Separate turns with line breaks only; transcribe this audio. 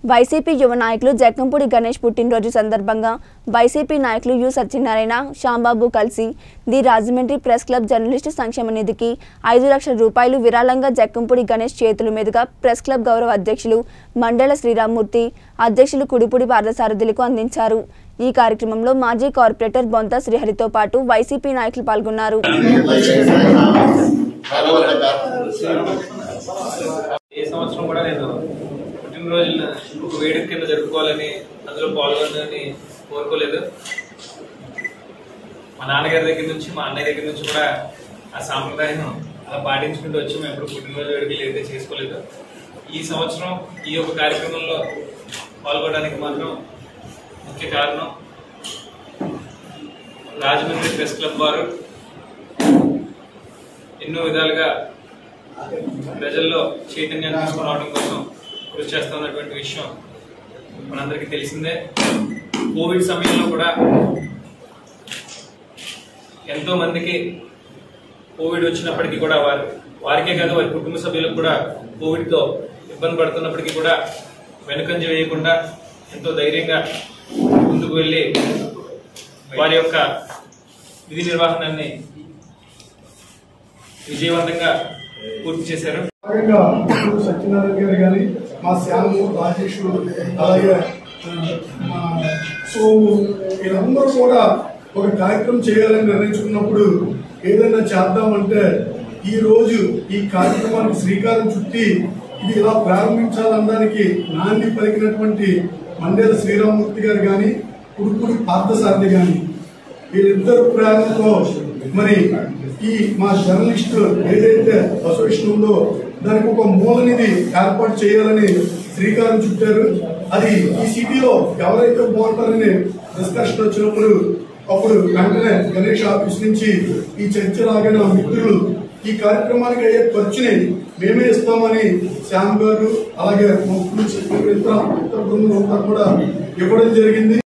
YCP యువ నాయకులు జక్కంపూడి గణేష్ పుట్టినరోజు సందర్భంగా వైసీపీ నాయకులు యు సత్యనారాయణ శ్యాంబాబు కలిసి the Rajahmundry press club journalist సంక్షేమ నిధికి ఐదు లక్షల రూపాయలు విరాళంగా జక్కంపూడి గణేష్ చేతుల మీదుగా ప్రెస్ క్లబ్ గౌరవ అధ్యక్షులు మండల శ్రీరామ్మూర్తి అధ్యక్షులు కుడిపూడి పార్థసారథులకు అందించారు ఈ కార్యక్రమంలో మాజీ కార్పొరేటర్ బొంత శ్రీహరితో పాటు వైసీపీ నాయకులు పాల్గొన్నారు
ఏ సంవత్సరం కూడా నేను పుట్టినరోజున ఒక వేడుక కింద జరుపుకోవాలని అందులో పాల్గొనాలని కోరుకోలేదు మా నాన్నగారి దగ్గర నుంచి మా అన్నయ్య దగ్గర నుంచి కూడా ఆ సాంప్రదాయం అలా పాటించుకుంటూ వచ్చి మేము ఎప్పుడు పుట్టినరోజు వేడుకలు అయితే చేసుకోలేదు ఈ సంవత్సరం ఈ యొక్క కార్యక్రమంలో పాల్గొనడానికి మాత్రం ముఖ్య కారణం రాజమండ్రి ప్రెస్ క్లబ్ వారు ఎన్నో విధాలుగా ప్రజల్లో చైతన్యాన్ని తీసుకురావడం కోసం కృషి చేస్తున్నటువంటి విషయం మనందరికీ తెలిసిందే కోవిడ్ సమయంలో కూడా ఎంతో మందికి కోవిడ్ వచ్చినప్పటికీ కూడా వారు వారికే కాదు వారి కుటుంబ సభ్యులకు కూడా కోవిడ్తో ఇబ్బంది పడుతున్నప్పటికీ కూడా వెనుకంజ వేయకుండా ఎంతో ధైర్యంగా ముందుకు వెళ్ళి వారి యొక్క విధి నిర్వహణని విజయవంతంగా పూర్తి చేశారు
భాగంగా ఇప్పుడు సత్యనారాయణ గారు కానీ మా శ్యాము రాజేష్ అలాగే ఆ, మా సోము వీళ్ళందరూ కూడా ఒక కార్యక్రమం చేయాలని నిర్ణయించుకున్నప్పుడు ఏదైనా చేద్దామంటే ఈ రోజు ఈ కార్యక్రమానికి శ్రీకారం చుట్టి ఇది ఇలా ప్రారంభించాలనడానికి నాంది పలికినటువంటి మండేల శ్రీరామూర్తి గారు కానీ కుడుకుడి పార్థసారథి కానీ వీరిద్దరు ప్రయాణంతో మరి ఈ మా జర్నలిస్ట్ ఏదైతే అసోసియేషన్ ఉందో దానికి ఒక మూల నిధి ఏర్పాటు చేయాలని శ్రీకారం చుట్టారు అది ఈ సిటీలో ఎవరైతే బాగుంటారని డిస్కషన్ వచ్చినప్పుడు అప్పుడు వెంటనే గణేష్ ఆఫీస్ నుంచి ఈ చర్చ రాగానే ఆ మిత్రులు ఈ కార్యక్రమానికి అయ్యే ఖర్చుని మేమే ఇస్తామని శ్యామ్ గారు అలాగే మా పులిస్ ఇతర ఇతర బృందం అంతా కూడా ఇవ్వడం జరిగింది